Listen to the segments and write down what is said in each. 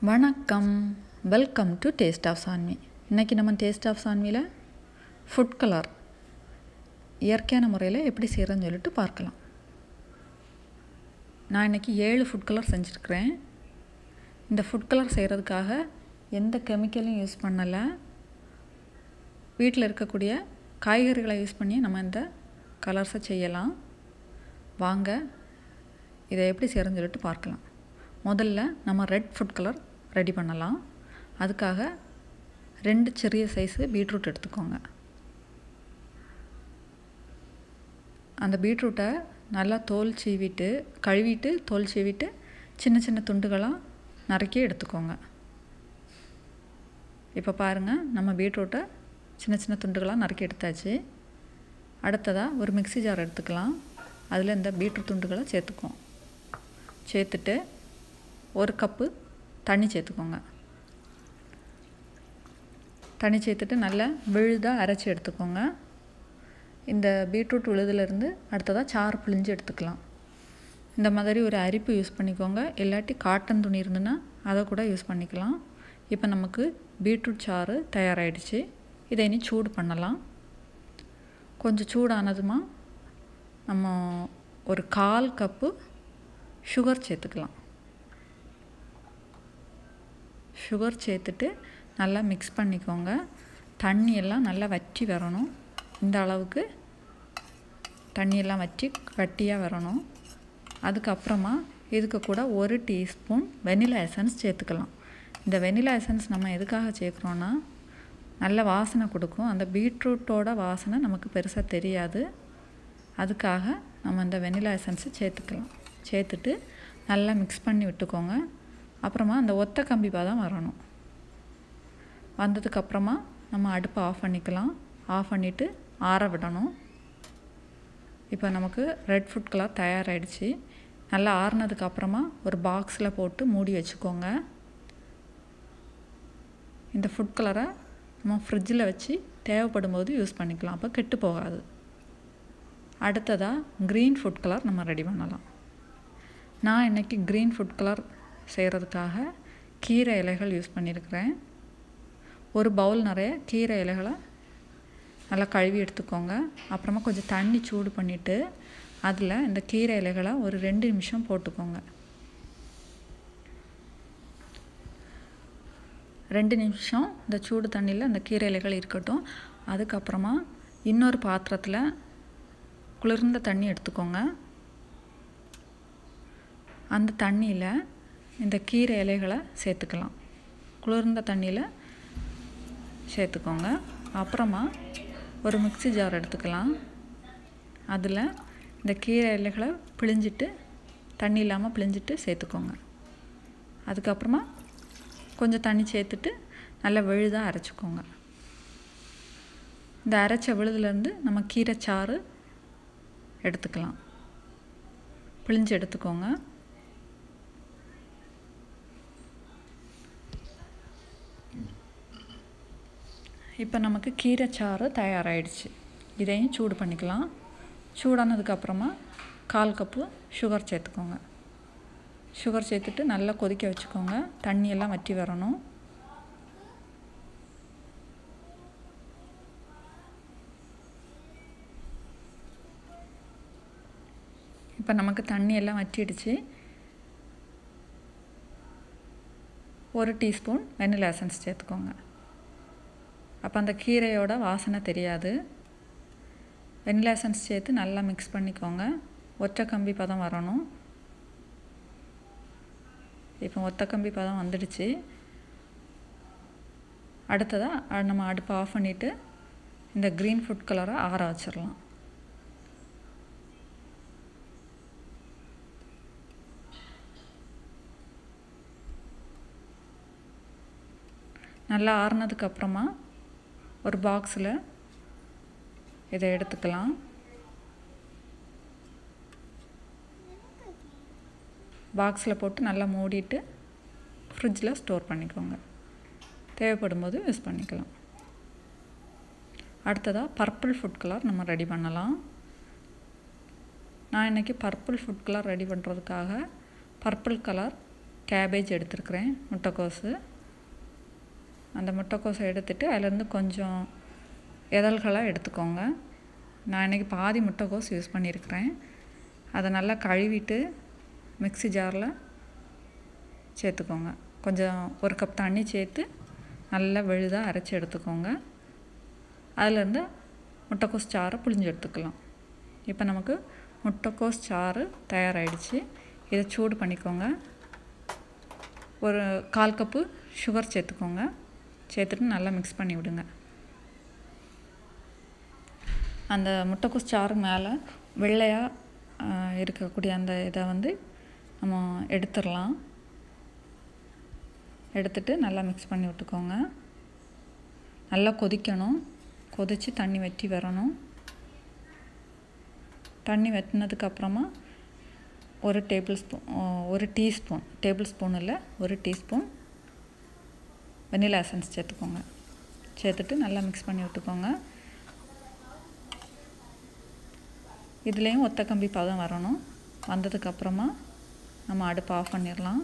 வணக்கம் welcome to taste of Sanvi இன்றைக்கி நம்ம டேஸ்ட் ஆஃப் சான்வியில் ஃபுட் கலர் இயற்கையான முறையில் எப்படி செய்கிறேன்னு சொல்லிட்டு பார்க்கலாம் நான் இன்றைக்கி ஏழு ஃபுட் கலர் செஞ்சுருக்கிறேன் இந்த ஃபுட் கலர் செய்கிறதுக்காக எந்த கெமிக்கலும் யூஸ் பண்ணலை வீட்டில் இருக்கக்கூடிய காய்கறிகளை யூஸ் பண்ணி நம்ம இந்த கலர்ஸை செய்யலாம் வாங்க இதை எப்படி செய்கிறேன்னு சொல்லிட்டு பார்க்கலாம் முதல்ல நம்ம ரெட் ஃபுட் கலர் ரெடி பண்ணலாம் அதுக்காக ரெண்டு சிறிய சைஸு பீட்ரூட் எடுத்துக்கோங்க அந்த பீட்ரூட்டை நல்லா தோல் சீவிட்டு கழுவிட்டு தோல் சீவிட்டு சின்ன சின்ன துண்டுகளாக நறுக்கி எடுத்துக்கோங்க இப்போ பாருங்கள் நம்ம பீட்ரூட்டை சின்ன சின்ன துண்டுகளாக நறுக்கி எடுத்தாச்சு அடுத்ததாக ஒரு மிக்சி ஜார் எடுத்துக்கலாம் அதில் இந்த பீட்ரூட் துண்டுகளை சேர்த்துக்குவோம் சேர்த்துட்டு ஒரு கப்பு தண்ணி சேர்த்துக்கோங்க தண்ணி சேர்த்துட்டு நல்லா விழுதாக அரைச்சி எடுத்துக்கோங்க இந்த பீட்ரூட் விழுதுலேருந்து அடுத்ததாக சாறு பிழிஞ்சு எடுத்துக்கலாம் இந்த மாதிரி ஒரு அரிப்பு யூஸ் பண்ணிக்கோங்க இல்லாட்டி காட்டன் துணி இருந்துன்னா அதை கூட யூஸ் பண்ணிக்கலாம் இப்போ நமக்கு பீட்ரூட் சாறு தயாராகிடுச்சு இதை இனி சூடு பண்ணலாம் கொஞ்சம் சூடானதுமா நம்ம ஒரு கால் கப்பு சுகர் சேர்த்துக்கலாம் சுகர் சேர்த்துட்டு நல்லா மிக்ஸ் பண்ணிக்கோங்க தண்ணி எல்லாம் நல்லா வற்றி வரணும் இந்த அளவுக்கு தண்ணியெல்லாம் வற்றி கட்டியாக வரணும் அதுக்கப்புறமா இதுக்கு கூட ஒரு டீஸ்பூன் வெனிலா எசன்ஸ் சேர்த்துக்கலாம் இந்த வெனிலா எசன்ஸ் நம்ம எதுக்காக சேர்க்குறோன்னா நல்ல வாசனை கொடுக்கும் அந்த பீட்ரூட்டோட வாசனை நமக்கு பெருசாக தெரியாது அதுக்காக நம்ம இந்த வெனிலா எசன்ஸை சேர்த்துக்கலாம் சேர்த்துட்டு நல்லா மிக்ஸ் பண்ணி விட்டுக்கோங்க அப்புறமா அந்த ஒத்த கம்பி பாதம் வரணும் வந்ததுக்கப்புறமா நம்ம அடுப்பை ஆஃப் பண்ணிக்கலாம் ஆஃப் பண்ணிவிட்டு ஆற விடணும் இப்போ நமக்கு ரெட் ஃபுட் கலர் தயாராகிடுச்சு நல்லா ஆறுனதுக்கப்புறமா ஒரு பாக்ஸில் போட்டு மூடி வச்சுக்கோங்க இந்த ஃபுட் கலரை நம்ம ஃப்ரிட்ஜில் வச்சு தேவைப்படும் போது யூஸ் பண்ணிக்கலாம் அப்போ கெட்டு போகாது அடுத்ததாக க்ரீன் ஃபுட் கலர் நம்ம ரெடி பண்ணலாம் நான் இன்றைக்கி க்ரீன் ஃபுட் கலர் செய்கிறதுக்காக கீரை இலைகள் யூஸ் பண்ணியிருக்கிறேன் ஒரு பவுல் நிறைய கீரை இலைகளை நல்லா கழுவி எடுத்துக்கோங்க அப்புறமா கொஞ்சம் தண்ணி சூடு பண்ணிவிட்டு அதில் இந்த கீரை இலைகளை ஒரு ரெண்டு நிமிஷம் போட்டுக்கோங்க ரெண்டு நிமிஷம் இந்த சூடு தண்ணியில் அந்த கீரை இலைகள் இருக்கட்டும் அதுக்கப்புறமா இன்னொரு பாத்திரத்தில் குளிர்ந்த தண்ணி எடுத்துக்கோங்க அந்த தண்ணியில் இந்த கீரை இலைகளை சேர்த்துக்கலாம் குளிர்ந்த தண்ணியில் சேர்த்துக்கோங்க அப்புறமா ஒரு மிக்சி ஜார் எடுத்துக்கலாம் அதில் இந்த கீரை இலைகளை பிழிஞ்சிட்டு தண்ணி இல்லாமல் பிழிஞ்சிட்டு சேர்த்துக்கோங்க அதுக்கப்புறமா கொஞ்சம் தண்ணி சேர்த்துட்டு நல்லா விழுதாக அரைச்சிக்கோங்க இந்த அரைச்ச விழுதுலேருந்து நம்ம கீரை சாறு எடுத்துக்கலாம் பிழிஞ்சு எடுத்துக்கோங்க இப்போ நமக்கு கீரைச்சாறு தயாராகிடுச்சு இதையும் சூடு பண்ணிக்கலாம் சூடானதுக்கப்புறமா கால் கப்பு சுகர் சேர்த்துக்கோங்க சுகர் சேர்த்துட்டு நல்லா கொதிக்க வச்சுக்கோங்க தண்ணியெல்லாம் வற்றி வரணும் இப்போ நமக்கு தண்ணி எல்லாம் வற்றிடுச்சு ஒரு டீஸ்பூன் வெனிலா எசன்ஸ் சேர்த்துக்கோங்க அப்போ அந்த கீரையோட வாசனை தெரியாது வெனிலா எசன்ஸ் சேர்த்து நல்லா மிக்ஸ் பண்ணிக்கோங்க ஒற்றை கம்பி பதம் வரணும் இப்போ ஒத்த கம்பி பதம் வந்துடுச்சு அடுத்ததாக நம்ம அடுப்பை ஆஃப் பண்ணிவிட்டு இந்த க்ரீன் ஃபுட் கலரை ஆற வச்சிடலாம் நல்லா ஆறுனதுக்கப்புறமா ஒரு பாக்ஸில் இதை எடுத்துக்கலாம் பாக்ஸில் போட்டு நல்லா மூடிட்டு ஃப்ரிட்ஜில் ஸ்டோர் பண்ணிக்கோங்க தேவைப்படும் போது யூஸ் பண்ணிக்கலாம் அடுத்ததாக பர்பிள் ஃபுட் கலர் நம்ம ரெடி பண்ணலாம் நான் இன்றைக்கி பர்பிள் ஃபுட் கலர் ரெடி பண்ணுறதுக்காக பர்பிள் கலர் கேபேஜ் எடுத்துருக்குறேன் முட்டைக்கோஸு அந்த முட்டைக்கோஸை எடுத்துட்டு அதிலேருந்து கொஞ்சம் இதழ்களாக எடுத்துக்கோங்க நான் இன்றைக்கி பாதி முட்டைக்கோஸ் யூஸ் பண்ணியிருக்கிறேன் அதை நல்லா கழுவிட்டு மிக்ஸி ஜாரில் சேர்த்துக்கோங்க கொஞ்சம் ஒரு கப் தண்ணி சேர்த்து நல்லா விழுதாக அரைச்சி எடுத்துக்கோங்க அதிலேருந்து முட்டைக்கோஸ் சாறை புழிஞ்சு எடுத்துக்கலாம் இப்போ நமக்கு முட்டைக்கோஸ் சாறு தயாராகிடுச்சு இதை சூடு பண்ணிக்கோங்க ஒரு கால் கப்பு சுகர் சேர்த்துக்கோங்க சேர்த்துட்டு நல்லா மிக்ஸ் பண்ணி விடுங்க அந்த முட்டைக்கோஸ் சாறு மேலே வெள்ளையாக இருக்கக்கூடிய அந்த இதை வந்து நம்ம எடுத்துடலாம் எடுத்துட்டு நல்லா மிக்ஸ் பண்ணி விட்டுக்கோங்க நல்லா கொதிக்கணும் கொதித்து தண்ணி வற்றி வரணும் தண்ணி வற்றினதுக்கப்புறமா ஒரு டேபிள் ஸ்பூன் ஒரு டீஸ்பூன் டேபிள் ஸ்பூன் இல்லை ஒரு டீஸ்பூன் வெனிலா எசன்ஸ் சேர்த்துக்கோங்க சேர்த்துட்டு நல்லா மிக்ஸ் பண்ணி விட்டுக்கோங்க இதுலேயும் ஒத்த கம்பி பதம் வரணும் வந்ததுக்கப்புறமா நம்ம அடுப்பு ஆஃப் பண்ணிடலாம்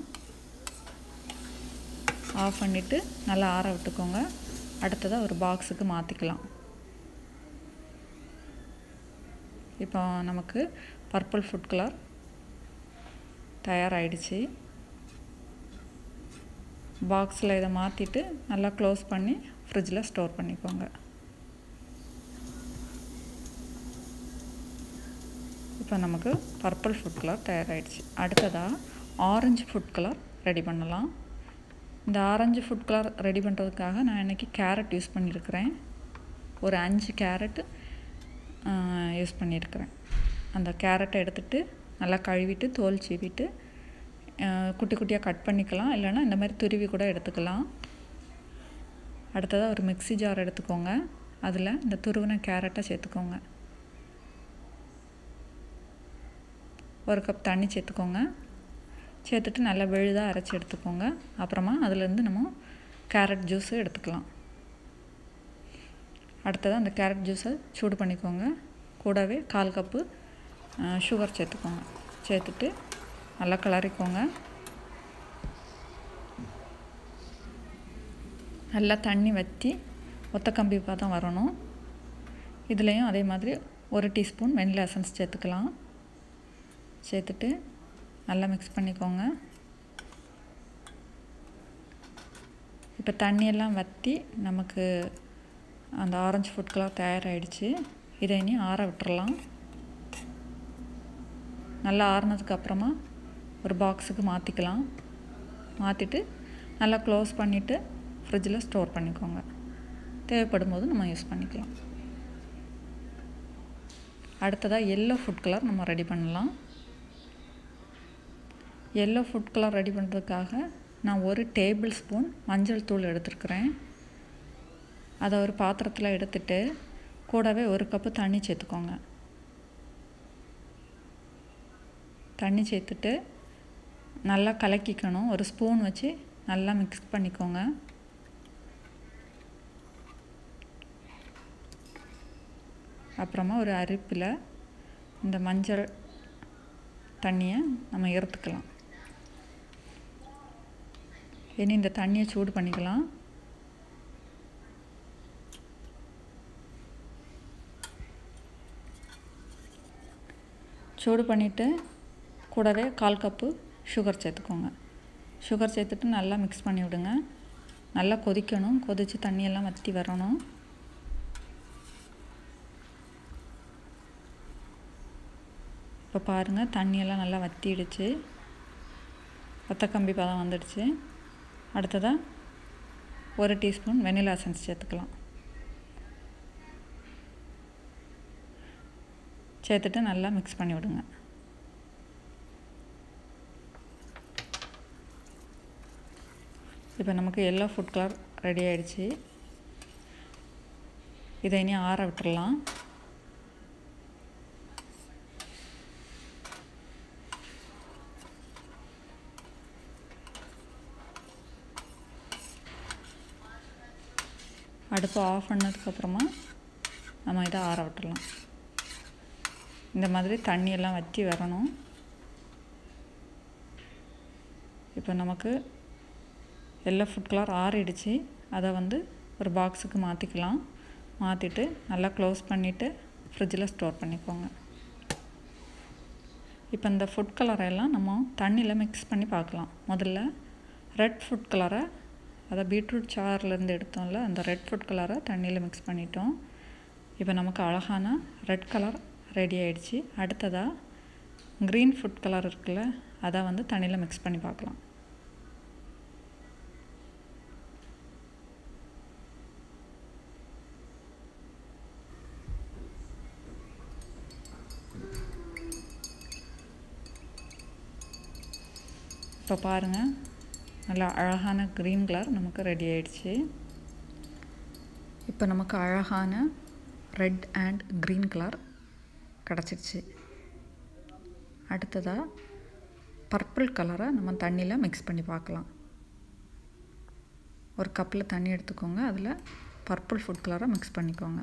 ஆஃப் பண்ணிவிட்டு நல்லா ஆற விட்டுக்கோங்க அடுத்ததாக ஒரு பாக்ஸுக்கு மாற்றிக்கலாம் இப்போ நமக்கு பர்பிள் ஃபுட் கலர் தயாராகிடுச்சு பாக்ஸில் இதை மாற்றிட்டு நல்லா க்ளோஸ் பண்ணி ஃப்ரிட்ஜில் ஸ்டோர் பண்ணிக்கோங்க இப்போ நமக்கு பர்பிள் ஃபுட் கலர் தயாராகிடுச்சு அடுத்ததாக ஆரஞ்சு ஃபுட் கலர் ரெடி பண்ணலாம் இந்த ஆரஞ்சு ஃபுட் கலர் ரெடி பண்ணுறதுக்காக நான் இன்றைக்கி கேரட் யூஸ் பண்ணியிருக்கிறேன் ஒரு அஞ்சு கேரட் யூஸ் பண்ணியிருக்கிறேன் அந்த கேரட்டை எடுத்துகிட்டு நல்லா கழுவிட்டு தோல் சீவிட்டு குட்டி குட்டியாக கட் பண்ணிக்கலாம் இல்லைன்னா இந்த மாதிரி துருவி கூட எடுத்துக்கலாம் அடுத்ததாக ஒரு மிக்ஸி ஜார் எடுத்துக்கோங்க அதில் இந்த துருவின கேரட்டை சேர்த்துக்கோங்க ஒரு கப் தண்ணி சேர்த்துக்கோங்க சேர்த்துட்டு நல்லா விழுதாக அரைச்சி எடுத்துக்கோங்க அப்புறமா அதுலேருந்து நம்ம கேரட் ஜூஸு எடுத்துக்கலாம் அடுத்ததாக அந்த கேரட் ஜூஸை சூடு பண்ணிக்கோங்க கூடவே கால் கப்பு சுகர் சேர்த்துக்கோங்க சேர்த்துட்டு நல்லா கிளறிக்கோங்க நல்லா தண்ணி வற்றி ஒத்த கம்பி பதம் வரணும் இதுலேயும் அதே மாதிரி ஒரு டீஸ்பூன் வெனிலா எசன்ஸ் சேர்த்துக்கலாம் சேர்த்துட்டு நல்லா மிக்ஸ் பண்ணிக்கோங்க இப்போ தண்ணியெல்லாம் வற்றி நமக்கு அந்த ஆரஞ்சு ஃபுட் கலர் தயாராகிடுச்சு இதை இனி ஆற விட்டுறலாம் நல்லா ஆறுனதுக்கப்புறமா ஒரு பாக்ஸுக்கு மாற்றிக்கலாம் மாற்றிட்டு நல்லா க்ளோஸ் பண்ணிவிட்டு ஃப்ரிட்ஜில் ஸ்டோர் பண்ணிக்கோங்க தேவைப்படும் போது நம்ம யூஸ் பண்ணிக்கலாம் அடுத்ததாக எல்லோ ஃபுட் கலர் நம்ம ரெடி பண்ணலாம் எல்லோ ஃபுட் கலர் ரெடி பண்ணுறதுக்காக நான் ஒரு டேபிள் ஸ்பூன் மஞ்சள் தூள் எடுத்துருக்குறேன் அதை ஒரு பாத்திரத்தில் எடுத்துட்டு கூடவே ஒரு கப்பு தண்ணி சேர்த்துக்கோங்க தண்ணி சேர்த்துட்டு நல்லா கலக்கிக்கணும் ஒரு ஸ்பூன் வச்சு நல்லா மிக்ஸ் பண்ணிக்கோங்க அப்புறமா ஒரு அரிப்பில் இந்த மஞ்சள் தண்ணியை நம்ம எடுத்துக்கலாம் இனி இந்த தண்ணியை சூடு பண்ணிக்கலாம் சூடு பண்ணிவிட்டு கூடவே கால் கப்பு சுகர் சேர்த்துக்கோங்க சுகர் சேர்த்துட்டு நல்லா மிக்ஸ் பண்ணி விடுங்க நல்லா கொதிக்கணும் கொதித்து தண்ணியெல்லாம் வற்றி வரணும் இப்போ பாருங்கள் தண்ணியெல்லாம் நல்லா வற்றிடுச்சு கம்பி பதம் வந்துடுச்சு அடுத்ததாக ஒரு டீஸ்பூன் வெனிலா எசன்ஸ் சேர்த்துக்கலாம் சேர்த்துட்டு நல்லா மிக்ஸ் பண்ணி விடுங்க இப்போ நமக்கு எல்லோ ஃபுட் கலர் ரெடி ஆயிடுச்சு இதை இனி ஆற விட்டுறலாம் அடுப்பு ஆஃப் பண்ணதுக்கப்புறமா நம்ம இதை ஆற விட்டுறலாம் இந்த மாதிரி தண்ணியெல்லாம் வற்றி வரணும் இப்போ இப்போ நமக்கு எல்லா ஃபுட் கலர் ஆறிடுச்சு அதை வந்து ஒரு பாக்ஸுக்கு மாற்றிக்கலாம் மாற்றிட்டு நல்லா க்ளோஸ் பண்ணிவிட்டு ஃப்ரிட்ஜில் ஸ்டோர் பண்ணிக்கோங்க இப்போ இந்த ஃபுட் கலரை எல்லாம் நம்ம தண்ணியில் மிக்ஸ் பண்ணி பார்க்கலாம் முதல்ல ரெட் ஃபுட் கலரை அதை பீட்ரூட் சார்லேருந்து எடுத்தோம்ல அந்த ரெட் ஃபுட் கலரை தண்ணியில் மிக்ஸ் பண்ணிட்டோம் இப்போ நமக்கு அழகான ரெட் கலர் ரெடி ஆயிடுச்சு அடுத்ததாக க்ரீன் ஃபுட் கலர் இருக்குல்ல அதை வந்து தண்ணியில் மிக்ஸ் பண்ணி பார்க்கலாம் இப்போ பாருங்கள் நல்லா அழகான க்ரீன் கலர் நமக்கு ரெடி ஆயிடுச்சு இப்போ நமக்கு அழகான ரெட் அண்ட் க்ரீன் கலர் கிடச்சிருச்சு அடுத்ததாக பர்பிள் கலரை நம்ம தண்ணியில் மிக்ஸ் பண்ணி பார்க்கலாம் ஒரு கப்பில் தண்ணி எடுத்துக்கோங்க அதில் பர்பிள் ஃபுட் கலரை மிக்ஸ் பண்ணிக்கோங்க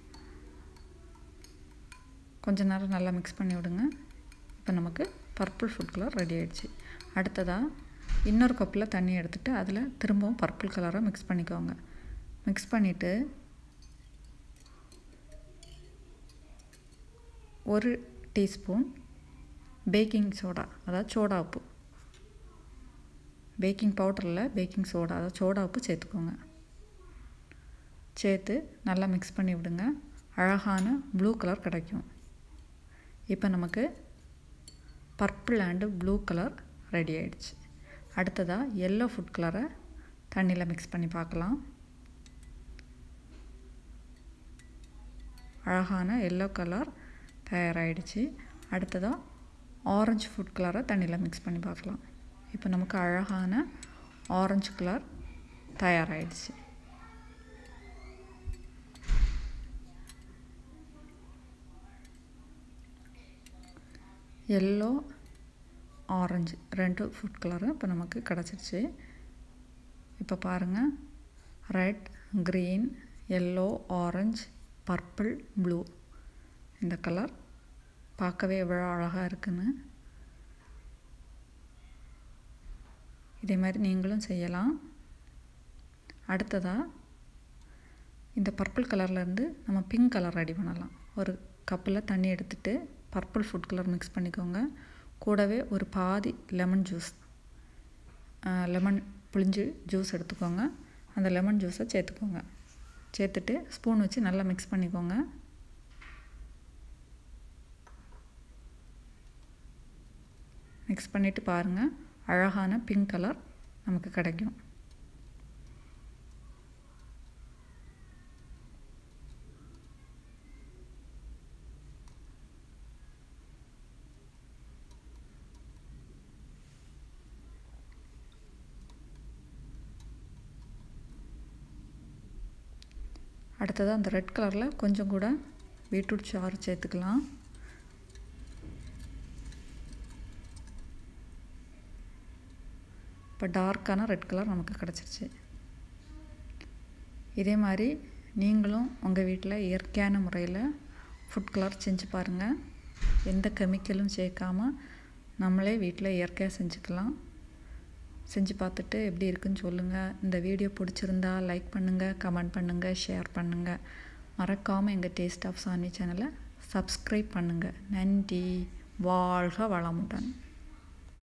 கொஞ்ச நேரம் நல்லா மிக்ஸ் பண்ணி விடுங்க இப்போ நமக்கு பர்பிள் ஃபுட் கலர் ரெடி ஆயிடுச்சு அடுத்ததாக இன்னொரு கப்பில் தண்ணி எடுத்துகிட்டு அதில் திரும்பவும் பர்பிள் கலரை மிக்ஸ் பண்ணிக்கோங்க மிக்ஸ் பண்ணிவிட்டு ஒரு டீஸ்பூன் பேக்கிங் சோடா அதாவது சோடா உப்பு பேக்கிங் பவுடரில் பேக்கிங் சோடா அதாவது சோடா உப்பு சேர்த்துக்கோங்க சேர்த்து நல்லா மிக்ஸ் பண்ணி விடுங்க அழகான ப்ளூ கலர் கிடைக்கும் இப்போ நமக்கு purple and blue colour ready ஆயிடுச்சு அடுத்ததாக எல்லோ ஃபுட் கலரை தண்ணியில் மிக்ஸ் பண்ணி பார்க்கலாம் அழகான எல்லோ கலர் தயாராகிடுச்சு அடுத்ததாக ஆரஞ்சு ஃபுட் கலரை தண்ணியில் மிக்ஸ் பண்ணி பார்க்கலாம் இப்போ நமக்கு அழகான ஆரஞ்சு கலர் தயாராகிடுச்சு எல்லோ ஆரஞ்சு ரெண்டு ஃபுட் கலரும் இப்போ நமக்கு கிடச்சிருச்சு இப்போ பாருங்கள் red green yellow orange purple blue இந்த கலர் பார்க்கவே எவ்வளோ அழகாக இருக்குன்னு இதே மாதிரி நீங்களும் செய்யலாம் அடுத்ததாக இந்த பர்பிள் கலர்லேருந்து நம்ம பிங்க் கலர் ரெடி பண்ணலாம் ஒரு கப்பில் தண்ணி எடுத்துகிட்டு பர்பிள் ஃபுட் கலர் மிக்ஸ் பண்ணிக்கோங்க கூடவே ஒரு பாதி லெமன் ஜூஸ் லெமன் புளிஞ்சு ஜூஸ் எடுத்துக்கோங்க அந்த லெமன் ஜூஸை சேர்த்துக்கோங்க சேர்த்துட்டு ஸ்பூன் வச்சு நல்லா மிக்ஸ் பண்ணிக்கோங்க மிக்ஸ் பண்ணிவிட்டு பாருங்கள் அழகான பிங்க் கலர் நமக்கு கிடைக்கும் அடுத்ததாக அந்த ரெட் கலரில் கொஞ்சம் கூட பீட்ரூட் சாறு சேர்த்துக்கலாம் இப்போ டார்க்கான ரெட் கலர் நமக்கு கிடச்சிருச்சு இதே மாதிரி நீங்களும் உங்கள் வீட்டில் இயற்கையான முறையில் ஃபுட் கலர் செஞ்சு பாருங்கள் எந்த கெமிக்கலும் சேர்க்காம நம்மளே வீட்டில் இயற்கையாக செஞ்சுக்கலாம் செஞ்சு பார்த்துட்டு எப்படி இருக்குன்னு சொல்லுங்கள் இந்த வீடியோ பிடிச்சிருந்தா லைக் பண்ணுங்கள் கமெண்ட் பண்ணுங்கள் ஷேர் பண்ணுங்கள் மறக்காமல் எங்கள் டேஸ்ட் ஆஃப் சாணி சேனலை சப்ஸ்கிரைப் பண்ணுங்கள் நன்றி வாழ்க வளமுடன்